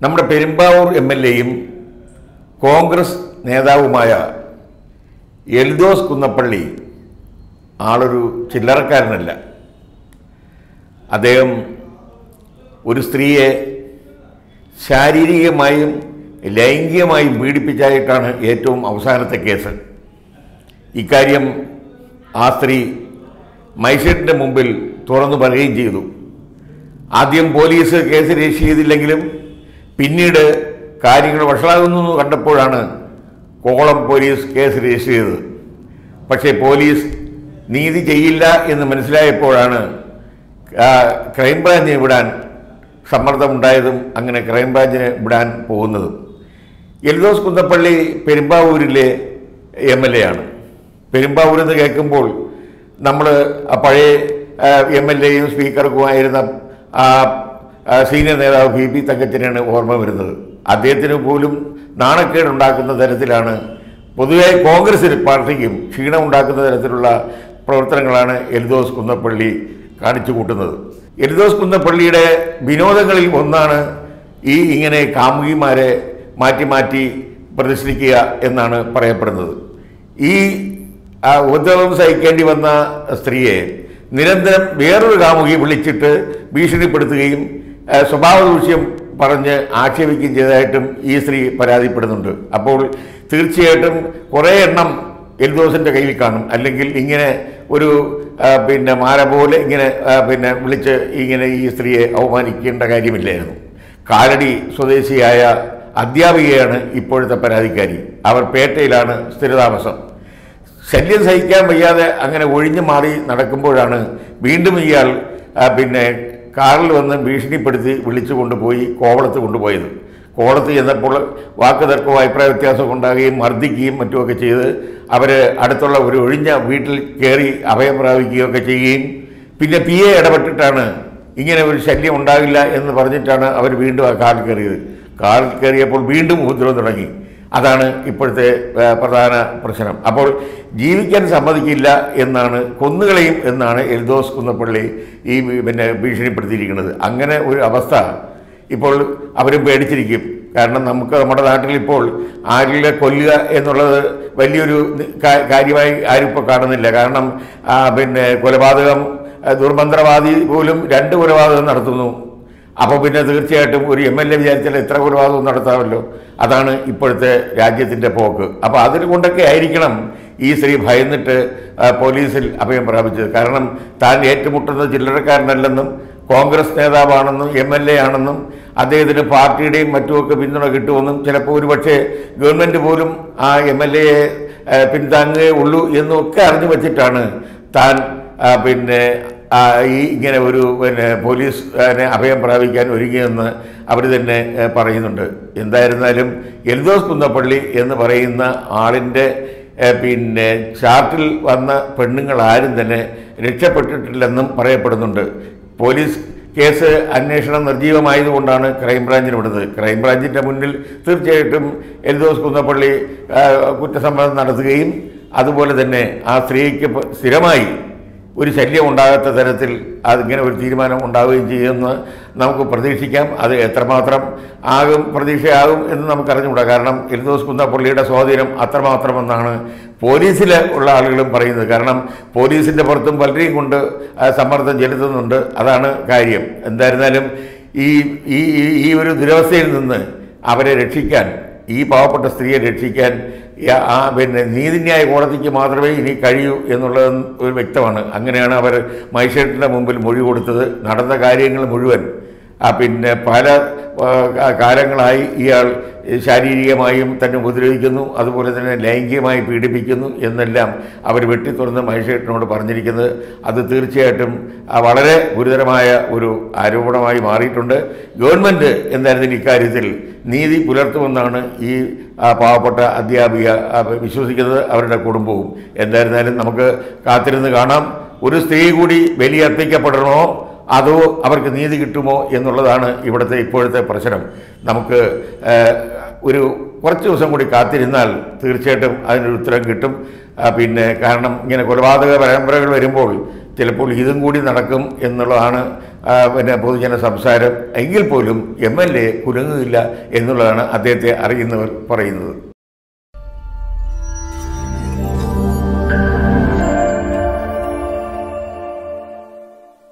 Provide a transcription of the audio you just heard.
നമ്മുടെ Perumbavoor M L എയും കോൺഗ്രസ് നേതാവുമായ എൽദോസ് കുന്നപ്പള്ളി ആളൊരു ചില്ലറക്കാരനല്ല അദ്ദേഹം ഒരു സ്ത്രീയെ ശാരീരികമായും ലൈംഗികമായും പീഡിപ്പിച്ചായിട്ടാണ് ഏറ്റവും അവസാനത്തെ കേസ് ഇക്കാര്യം ആ സ്ത്രീ മജിസ്ട്രേറ്റിൻ്റെ മുമ്പിൽ തുറന്നു പറയുകയും ചെയ്തു ആദ്യം പോലീസ് കേസ് രജിസ്റ്റർ ചെയ്തില്ലെങ്കിലും പിന്നീട് കാര്യങ്ങൾ വഷളാകുന്നു എന്ന് കണ്ടപ്പോഴാണ് കോളം പോലീസ് കേസ് രജിസ്റ്റർ ചെയ്തത് പക്ഷേ പോലീസ് നീതി ചെയ്യില്ല എന്ന് മനസ്സിലായപ്പോഴാണ് ആ, ക്രൈംബ്രാഞ്ചിനെ വിടാൻ സമ്മർദ്ദമുണ്ടായതും അങ്ങനെ ക്രൈംബ്രാഞ്ചിനെ വിടാൻ പോകുന്നതും എൽദോസ് കുന്നപ്പള്ളി പെരുമ്പാവൂരിലെ എം എൽ എ ആണ് പെരുമ്പാവൂർ എന്ന് കേൾക്കുമ്പോൾ നമ്മൾ ആ പഴയ എം എൽ എയും സ്പീക്കർക്കുമായിരുന്ന ആ ആ, സീനിയർ നേതാവ് പി പി തങ്കച്ചനാണ് ഓർമ്മ വരുന്നത് അദ്ദേഹത്തിന് പോലും നാണക്കേടുണ്ടാക്കുന്ന തരത്തിലാണ് പൊതുവെ കോൺഗ്രസിന് പാർട്ടിക്കും ക്ഷീണമുണ്ടാക്കുന്ന തരത്തിലുള്ള പ്രവർത്തനങ്ങളാണ് എൽദോസ് കുന്നപ്പള്ളി കാണിച്ചു കൂട്ടുന്നത് എൽദോസ് കുന്നപ്പള്ളിയുടെ വിനോദങ്ങളിൽ ഒന്നാണ് ഈ ഇങ്ങനെ കാമുകിമാരെ മാറ്റി മാറ്റി പ്രദർശിപ്പിക്കുക എന്നാണ് പറയപ്പെടുന്നത് ഈ ആ, ഉപദ്രവം സഹിക്കേണ്ടി വന്ന സ്ത്രീയെ നിരന്തരം വേറൊരു കാമുകി വിളിച്ചിട്ട് ഭീഷണിപ്പെടുത്തുകയും ആ, സ്വഭാവ ദൂഷ്യം പറഞ്ഞ് ആക്ഷേപിക്കുകയും ചെയ്തതായിട്ടും ഈ സ്ത്രീ പരാതിപ്പെടുന്നുണ്ട് അപ്പോൾ തീർച്ചയായിട്ടും കുറേ എണ്ണം എൽദോസിൻ്റെ കയ്യിൽ കാണും അല്ലെങ്കിൽ ഇങ്ങനെ ഒരു ആ, പിന്നെ മാല പോലെ ഇങ്ങനെ ആ, പിന്നെ വിളിച്ച് ഇങ്ങനെ ഈ സ്ത്രീയെ അവമാനിക്കേണ്ട കാര്യമില്ലായിരുന്നു കാലടി സ്വദേശിയായ അധ്യാപികയാണ് ഇപ്പോഴത്തെ പരാതിക്കാരി അവർ പേട്ടയിലാണ് സ്ഥിരതാമസം ശല്യം സഹിക്കാൻ വയ്യാതെ അങ്ങനെ ഒഴിഞ്ഞു മാറി നടക്കുമ്പോഴാണ് വീണ്ടും ഇയാൾ ആ, പിന്നെ കാറിൽ വന്ന് ഭീഷണിപ്പെടുത്തി വിളിച്ചു കൊണ്ടുപോയി കോവളത്ത് കൊണ്ടുപോയത് കോവളത്ത് ചെന്നപ്പോൾ വാക്ക് തർക്കവും അഭിപ്രായ വ്യത്യാസമൊക്കെ ഉണ്ടാകുകയും മർദ്ദിക്കുകയും മറ്റുമൊക്കെ ചെയ്ത് അവർ അടുത്തുള്ള ഒരു ഒഴിഞ്ഞ വീട്ടിൽ കയറി അഭയം പ്രാപിക്കുകയൊക്കെ ചെയ്യുകയും പിന്നെ പി എ ഇടപെട്ടിട്ടാണ് ഇങ്ങനെ ഒരു ശല്യം ഉണ്ടാകില്ല എന്ന് പറഞ്ഞിട്ടാണ് അവർ വീണ്ടും ആ കാറിൽ കയറിയത് കാറിൽ കയറിയപ്പോൾ വീണ്ടും ഉപദ്രവം തുടങ്ങി അതാണ് ഇപ്പോഴത്തെ ആ, പ്രധാന പ്രശ്നം അപ്പോൾ ജീവിക്കാൻ സമ്മതിക്കില്ല എന്നാണ് കൊന്നുകളയും എന്നാണ് എൽദോസ് കുന്നപ്പള്ളി ഈ പിന്നെ ഭീഷണിപ്പെടുത്തിയിരിക്കുന്നത് അങ്ങനെ ഒരു അവസ്ഥ ഇപ്പോൾ അവരും പേടിച്ചിരിക്കും കാരണം നമുക്ക് നമ്മുടെ നാട്ടിൽ ഇപ്പോൾ ആരിലെ കൊല്ലുക എന്നുള്ളത് വലിയൊരു കാ- കാര്യമായി ആരും ഇപ്പോൾ കാണുന്നില്ല കാരണം ആ, പിന്നെ കൊലപാതകം ആ, ദുർമന്ത്രവാദി പോലും രണ്ട് കൊലപാതകം നടത്തുന്നു അപ്പോൾ പിന്നെ തീർച്ചയായിട്ടും ഒരു എം എൽ എ വിചാരിച്ചാൽ എത്ര കൊലപാതകം നടത്താമല്ലോ അതാണ് ഇപ്പോഴത്തെ രാജ്യത്തിൻ്റെ പോക്ക് അപ്പോൾ അതിന് കൊണ്ടൊക്കെ ആയിരിക്കണം ഈ സ്ത്രീ ഭയന്നിട്ട് ആ, പോലീസിൽ അഭയം പ്രാപിച്ചത് കാരണം താൻ ഏറ്റുമുട്ടുന്നത് ചില്ലറക്കാരനല്ലെന്നും കോൺഗ്രസ് നേതാവാണെന്നും എം എൽ എ ആണെന്നും അദ്ദേഹത്തിന് പാർട്ടിയുടെയും മറ്റുമൊക്കെ പിന്തുണ കിട്ടുമെന്നും ചിലപ്പോൾ ഒരുപക്ഷെ ഗവൺമെൻറ് പോലും ആ എം എൽ എയെ പിന്താങ്ങുകയുള്ളൂ എന്നൊക്കെ അറിഞ്ഞു വച്ചിട്ടാണ് താൻ ആ, പിന്നെ ആ, ഈ ഇങ്ങനെ ഒരു പിന്നെ പോലീസ് അതിനെ അഭയം പ്രാപിക്കാൻ ഒരുങ്ങിയെന്ന് അവർ തന്നെ ഏ, പറയുന്നുണ്ട് എന്തായിരുന്നാലും എൽദോസ് കുന്നപ്പള്ളി എന്ന് പറയുന്ന ആളിൻ്റെ ഏ, പിന്നെ ചാർട്ടിൽ വന്ന പെണ്ണുങ്ങൾ ആരും തന്നെ രക്ഷപ്പെട്ടിട്ടില്ലെന്നും പറയപ്പെടുന്നുണ്ട് പോലീസ് കേസ് അന്വേഷണം നിർജീവമായതുകൊണ്ടാണ് ക്രൈംബ്രാഞ്ചിന് വിടുന്നത് ക്രൈംബ്രാഞ്ചിൻ്റെ മുന്നിൽ തീർച്ചയായിട്ടും എൽദോസ് കുന്നപ്പള്ളി ആ, കുറ്റസമ്മതം നടത്തുകയും അതുപോലെ തന്നെ ആ സ്ത്രീക്ക് പ- സ്ഥിരമായി ഒരു ശല്യം ഉണ്ടാകാത്ത തരത്തിൽ അതിങ്ങനെ ഒരു തീരുമാനം ഉണ്ടാവുകയും ചെയ്യുമെന്ന് നമുക്ക് പ്രതീക്ഷിക്കാം അത് എത്രമാത്രം ആകും പ്രതീക്ഷയാകും എന്ന് നമുക്കറിഞ്ഞുകൂടാ കാരണം എൽദോസ് കുന്നപ്പള്ളിയുടെ സ്വാധീനം അത്രമാത്രമെന്നാണ് പോലീസിൽ ഉള്ള ആളുകളും പറയുന്നത് കാരണം പോലീസിൻ്റെ പുറത്തും പലരെയും കൊണ്ട് ആ, സമ്മർദ്ദം ചെലുത്തുന്നുണ്ട് അതാണ് കാര്യം എന്തായിരുന്നാലും ഈ ഈ ഈ- ഈ ഒരു ദുരവസ്ഥയിൽ നിന്ന് അവരെ രക്ഷിക്കാൻ ഈ പാവപ്പെട്ട സ്ത്രീയെ രക്ഷിക്കാൻ യ- ആ പിന്നെ നീതിന്യായ കോടതിക്ക് മാത്രമേ ഇനി കഴിയൂ എന്നുള്ളത് ഒരു വ്യക്തമാണ് അങ്ങനെയാണ് അവർ മജിസ്ട്രേറ്റിൻ്റെ മുമ്പിൽ മൊഴി കൊടുത്തത് നടന്ന കാര്യങ്ങൾ മുഴുവൻ ആ പിന്നെ പല ആ, കാ- കാലങ്ങളായി ഇയാൾ ശാരീരികമായും തന്നെ ഉപദ്രവിക്കുന്നു അതുപോലെ തന്നെ ലൈംഗികമായി പീഡിപ്പിക്കുന്നു എന്നെല്ലാം അവർ വെട്ടിത്തുറന്ന് മജിസ്ട്രേറ്റിനോട് പറഞ്ഞിരിക്കുന്നത് അത് തീർച്ചയായിട്ടും ആ, വളരെ ഗുരുതരമായ ഒരു ആരോപണമായി മാറിയിട്ടുണ്ട് ഗവൺമെൻറ് എന്തായിരുന്നാലും ഇക്കാര്യത്തിൽ നീതി പുലർത്തുമെന്നാണ് ഈ ആ, പാവപ്പെട്ട അധ്യാപിക ആ, വിശ്വസിക്കുന്നത് അവരുടെ കുടുംബവും എന്തായിരുന്നാലും നമുക്ക് കാത്തിരുന്ന് കാണാം ഒരു സ്ത്രീ കൂടി ബലിയർപ്പിക്കപ്പെടണമോ അതോ അവർക്ക് നീതി കിട്ടുമോ എന്നുള്ളതാണ് ഇവിടുത്തെ ഇപ്പോഴത്തെ പ്രശ്നം നമുക്ക് ആ, ഒരു കുറച്ച് ദിവസം കൂടി കാത്തിരുന്നാൽ തീർച്ചയായിട്ടും അതിനൊരു ഉത്തരം കിട്ടും ആ, പിന്നെ കാരണം ഇങ്ങനെ കൊലപാതക പരമ്പരകൾ വരുമ്പോൾ ചിലപ്പോൾ ഇതും കൂടി നടക്കും എന്നുള്ളതാണ് ആ, പിന്നെ പൊതുജന സംസാരം എങ്കിൽ പോലും എം എൽ എ കുലുങ്ങുകയില്ല എന്നുള്ളതാണ് അദ്ദേഹത്തെ അറിയുന്നവർ പറയുന്നത്